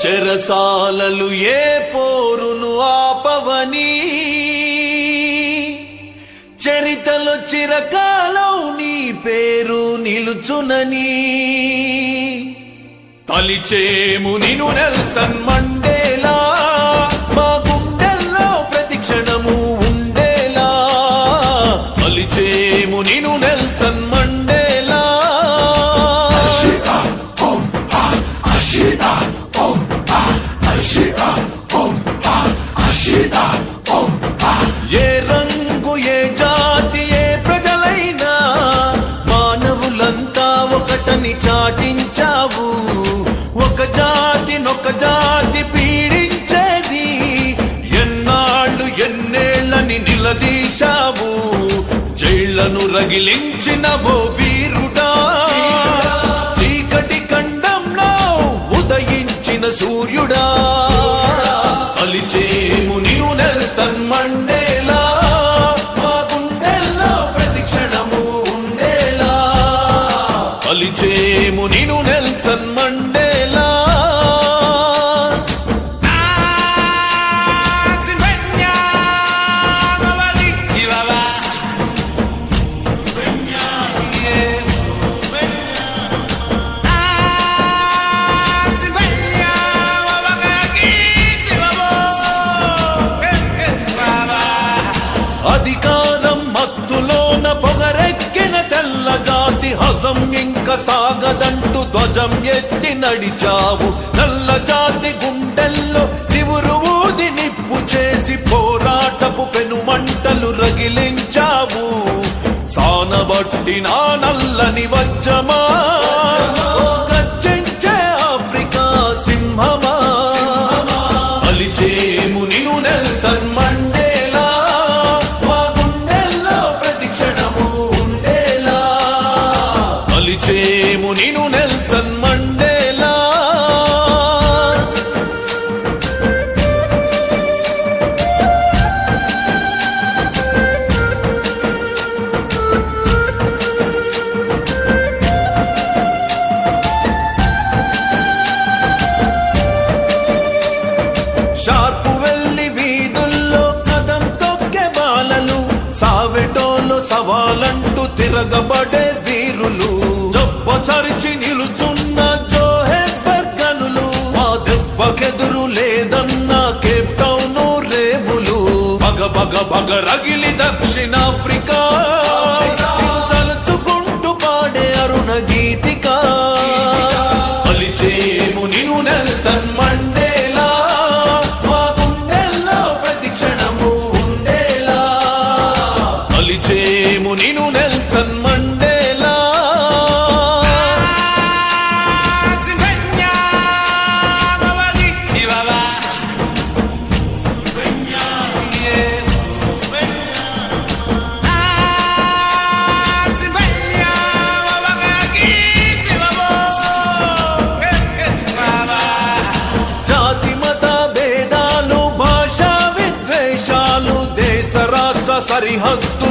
చెరసాలలు ఏ పోరును ఆపవని చరితలో చిరకాలం నీ పేరు నిలుచునని తలిచేము నిను నెల్సన్ మండేలా మా గుండెల్లో ప్రతి క్షణము ఉండేలా తలిచేము నిను నెల్సన్ మండేలా ఏ రంగు ఏ జాతి ఏ ప్రజలైనా మానవులంతా ఒకటని చాటించావు ఒక జాతి నొక జాతి పీడించేది ఎన్నాళ్ళు ఎన్నేళ్ళని నిలదీశావు జైళ్లను రగిలించిన ఓ వీరుడా చీకటి ఖండంలో ఉదయించిన సూర్యుడా అలిచేము నీవు నెల్సన్ మండేలా మా గుండెల్లో ప్రతి క్షణము ఉండేలా అలిచేము నీను నెల్సన్ మండేలా అధికారం మత్తులోన పొగరెక్కిన తెల్ల జాతి హజం ఇంక సాగదంటూ ధ్వజం ఎత్తి నడిచావు నల్ల జాతి గుండెల్లో నివురు ఊది నిప్పు చేసి పోరాటపు పెనుమంటలు రగిలించావు సానబట్టి నా నల్లని వజ్రమా ఓ గర్జించే ఆఫ్రికా సింహమా అలిచేము నిను నెల్సన్ మండేలా మా గుండెల్లో ప్రతి క్షణము ఉండేలా అలిచేము నిను నెల్సన్ మండేలా షార్పు వెళ్ళి వీధుల్లో కదం తొక్కే బాలలు సావెటోలు సవాలంటూ తిరగబడే వీరులు జబ్బ చరిచి నిలుచున్న జోహెస్బర్గ్ గనులు మా దెబ్బకెదురు లేదన్న కేప్ టౌన్ రేవులు బగ బగ బగ రగిలి దక్షిణాఫ్రికా నిన్ను తలుచుకుంటూ పాడే అరుణ గీతిక అలిచేము నిను నెల్సన్ మండేలా మా గుండెల్లో ప్రతి క్షణము ఉండేలా అలిచేము నిను నెల్సన్ మండేలా జాతి మత భేదాలు భాషా విద్వేషాలు దేశ రాష్ట్ర సరిహద్దు